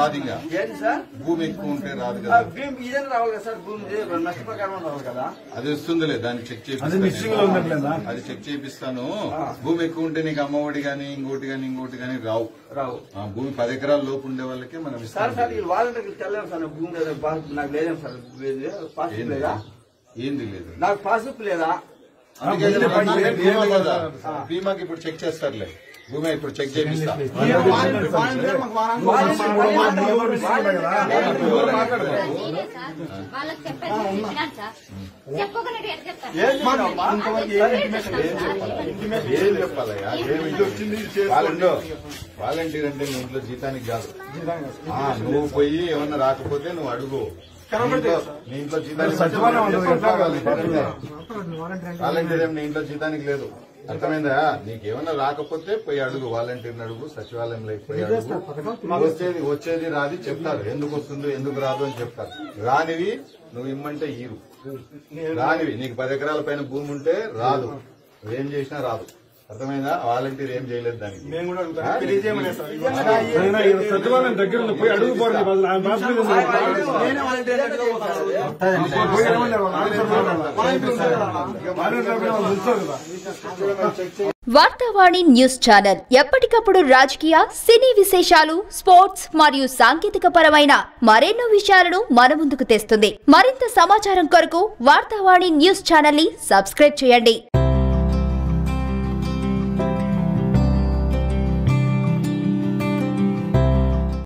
రాదు ఇంకా ఏంటి సార్ భూమి ఎక్కువ ఉంటే రాదు ఆ, కదా భూమి ఇదేనా రావాలి కదా సార్ భూమి ఇది నష్టప్రకారం రావాలి కదా అది వస్తుందిలే దాన్ని చెక్ అది మిస్సింగ్ లో ఉన్నట్లేదా చేపిస్తాను అది చెక్ చేపిస్తాను భూమి ఎక్కువ ఉంటే నీకు అమ్మఒడి గాని ఇంకోటి గాని ఇంకోటి గాని రావు రావు ఆ, భూమి పది ఎకరాల లోపు ఉండే వాళ్ళకే మనం సార్ ఇస్తాం సార్ ఈ వాలంటీర్కి తెల్లారు సార్ నాకు భూమి లేదా పాస్ నాకు లేదేం సార్ పాస్బుక్ ఏంది లేదా ఏంది లేదు నాకు పాస్బుక్ లేదా అందుకే ముందే కదా పని బీమా బీమా కదా. కదా. బీమాకి ఇప్పుడు చెక్ చేస్తారులే భూమి ఇప్పుడు చెక్ చేపిస్తా నేనే సార్ వాళ్ళకి చెప్పేది వినాలి సార్ చెప్పకుండా ఎట్లా చెప్తారు ఏంటి అమ్మా? ఏం చెప్పాలయ్యా ఏమి వాలంటీర్ వాలంటీర్ అంటే నీ ఇంట్లో జీతానికి కాదు ఆ, నువ్వు పోయి ఏమన్నా రాకపోతే నువ్వు అడుగు నీ ఇంట్లో- నీ ఇంట్లో జీతానికి సచివాలయం ఉండదు కదా. వాలంటీర్ ఏం నీ ఇంట్లో జీతానికి లేదు అర్థమైందా నీకేమన్నా రాకపోతే పోయి అడుగు వాలంటీర్ని అడుగు సచివాలయంలో పోయి అడుగు వచ్చేది వచ్చేది రాది చెప్తారు ఎందుకు వస్తుందో ఎందుకు రాదు అని చెప్తారు రానివి నువ్వు ఇమ్మంటే ఈరు రానివి నీకు పది ఎకరాల పైన భూమి ఉంటే రాదు నువ్వేం చేసినా రాదు అర్థమైందా వాలంటీర్ ఏం చేయలేదు దానికి మేము కూడా అడుగుతాం. తెలియజేయమనే సార్. అయినా ఈ సచివాలయం దగ్గర ఉంది పోయి అడుగుపోవడం బదులు ఆయన పాస్బుక్ ఉంది. నేనే వాలంటీర్ అంటే పోతాను. పోయి అడగలే వాళ్ళు. ఆన్సర్ రావాలి. వాలంటీర్ దగ్గర వాళ్ళు ఉంచారు కదా. వార్తావాణి న్యూస్ ఛానల్ ఎప్పటికప్పుడు రాజకీయ సినీ విశేషాలు స్పోర్ట్స్ మరియు సాంకేతిక పరమైన మరెన్నో విషయాలను మన ముందుకు తెస్తుంది మరింత సమాచారం కొరకు వార్తావాణి న్యూస్ ఛానల్ ని సబ్స్క్రైబ్ చేయండి